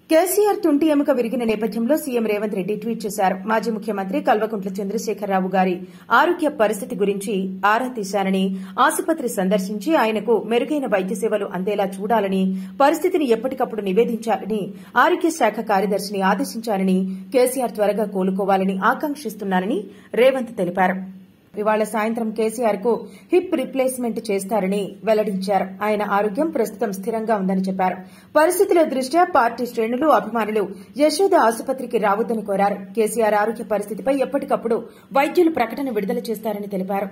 కేసీఆర్ తుంటి ఎముక విరిగిన నేపథ్యంలో సీఎం రేవంత్ రెడ్డి ట్వీట్ చేశారు మాజీ ముఖ్యమంత్రి కల్వకుంట్ల చంద్రశేఖరరావు గారి ఆరోగ్య పరిస్థితి గురించి ఆరా తీశానని ఆసుపత్రి సందర్శించి ఆయనకు మెరుగైన వైద్య సేవలు అందేలా చూడాలని పరిస్థితిని ఎప్పటికప్పుడు నివేదించాలని ఆరోగ్య శాఖ కార్యదర్శిని ఆదేశించాలని కేసీఆర్ త్వరగా కోలుకోవాలని ఆకాంక్షిస్తున్నానని రేవంత్ తెలిపారు ఇవాళ సాయంత్రం కేసీఆర్ కు హిప్ రిప్లేస్మెంట్ చేస్తారని వెల్లడించారు ఆయన ఆరోగ్యం ప్రస్తుతం స్థిరంగా ఉందని చెప్పారు పరిస్థితుల దృష్ట్యా పార్టీ శ్రేణులు అభిమానులు యశోద ఆసుపత్రికి రావద్దని కోరారు కేసీఆర్ ఆరోగ్య పరిస్థితిపై ఎప్పటికప్పుడు వైద్యులు ప్రకటన విడుదల చేస్తారని తెలిపారు